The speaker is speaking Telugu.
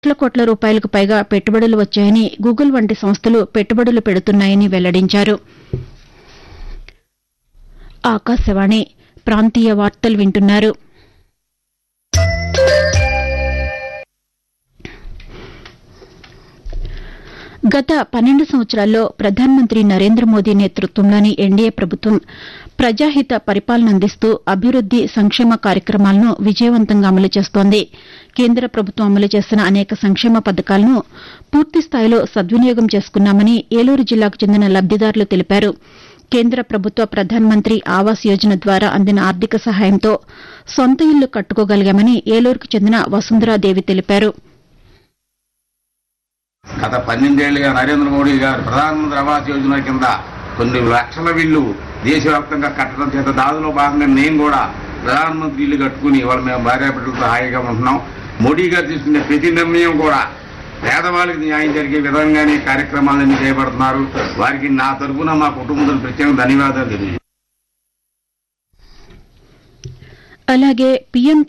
లక్షల కోట్ల రూపాయలకు పైగా పెట్టుబడులు వచ్చాయని గూగుల్ వంటి సంస్థలు పెట్టుబడులు పెడుతున్నాయని వెల్లడించారు ఆకాశవాణి ప్రాంతీయ వార్తలు వింటున్నారు గత పన్నెండు సంవత్సరాల్లో ప్రధానమంత్రి నరేంద్ర మోదీ నేతృత్వంలోని ఎన్డీఏ ప్రభుత్వం ప్రజాహిత పరిపాలన అందిస్తూ అభివృద్ది సంక్షేమ కార్యక్రమాలను విజయవంతంగా అమలు చేస్తోంది కేంద్ర ప్రభుత్వం అమలు చేస్తున్న అనేక సంక్షేమ పథకాలను పూర్తిస్థాయిలో సద్వినియోగం చేసుకున్నామని ఏలూరు జిల్లాకు చెందిన లబ్దిదారులు తెలిపారు కేంద్ర ప్రభుత్వ ప్రధానమంత్రి ఆవాస్ యోజన ద్వారా అందిన ఆర్థిక సహాయంతో సొంత ఇల్లు కట్టుకోగలిగామని ఏలూరుకు చెందిన వసుంధరాదేవి తెలిపారు గత పన్నెండేళ్లుగా నరేంద్ర మోడీ గారు ప్రధానమంత్రి ఆవాస్ యోజన కింద కొన్ని లక్షల ఇళ్లు దేశవ్యాప్తంగా కట్టడం చేత దానిలో భాగంగా నేను కూడా ప్రధానమంత్రి ఇల్లు కట్టుకుని వాళ్ళ మేము భార్యాబిడ్డలతో హాయిగా ఉంటున్నాం మోడీ గారు తీసుకునే ప్రతి నిర్ణయం కూడా పేదవాళ్ళకి న్యాయం జరిగే విధంగానే కార్యక్రమాలన్నీ చేపడుతున్నారు వారికి నా తరఫున మా కుటుంబంతో ప్రత్యేక ధన్యవాదాలు తెలియజేస్తున్నాను అలాగే పీఎం